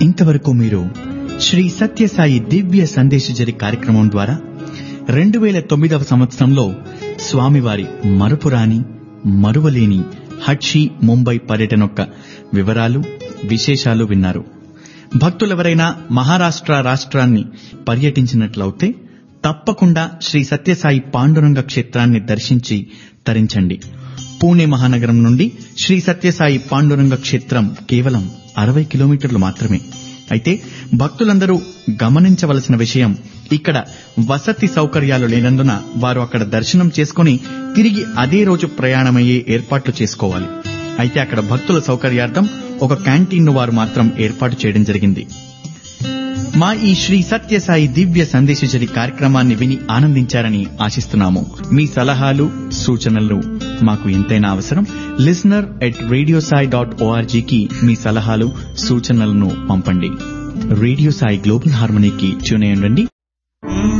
ఇంతవరకు మీరు శ్రీ సత్యసాయి దివ్య సందేశజరి కార్యక్రమం ద్వారా రెండు వేల తొమ్మిదవ సంవత్సరంలో స్వామివారి మరుపురాని మరువలేని హడ్షి ముంబై పర్యటన యొక్క వివరాలు విశేషాలు విన్నారు భక్తులెవరైనా మహారాష్ట్ర రాష్ట్రాన్ని పర్యటించినట్లయితే తప్పకుండా శ్రీ సత్యసాయి పాండురంగ క్షేత్రాన్ని దర్శించి తరించండి పూణే మహానగరం నుండి శ్రీ సత్యసాయి పాండురంగ క్షేత్రం కేవలం అరవై కిలోమీటర్లు మాత్రమే అయితే భక్తులందరూ గమనించవలసిన విషయం ఇక్కడ వసతి సౌకర్యాలు లేనందున వారు అక్కడ దర్శనం చేసుకుని తిరిగి అదే రోజు ప్రయాణమయ్యే ఏర్పాట్లు చేసుకోవాలి అయితే అక్కడ భక్తుల సౌకర్యార్థం ఒక క్యాంటీన్ ను వారు మాత్రం ఏర్పాటు చేయడం జరిగింది మా ఈ శ్రీ సత్యసాయి దివ్య సందేశజరి కార్యక్రమాన్ని విని ఆనందించారని ఆశిస్తున్నాము మీ సలహాలు సూచనలు మాకు ఎంతైనా అవసరం listener at radio Sai dot ఓఆర్జీకి మీ సలహాలు సూచనలను పంపండి రేడియో సాయి గ్లోబల్ హార్మనీకి ట్యూన్ అయ్యండి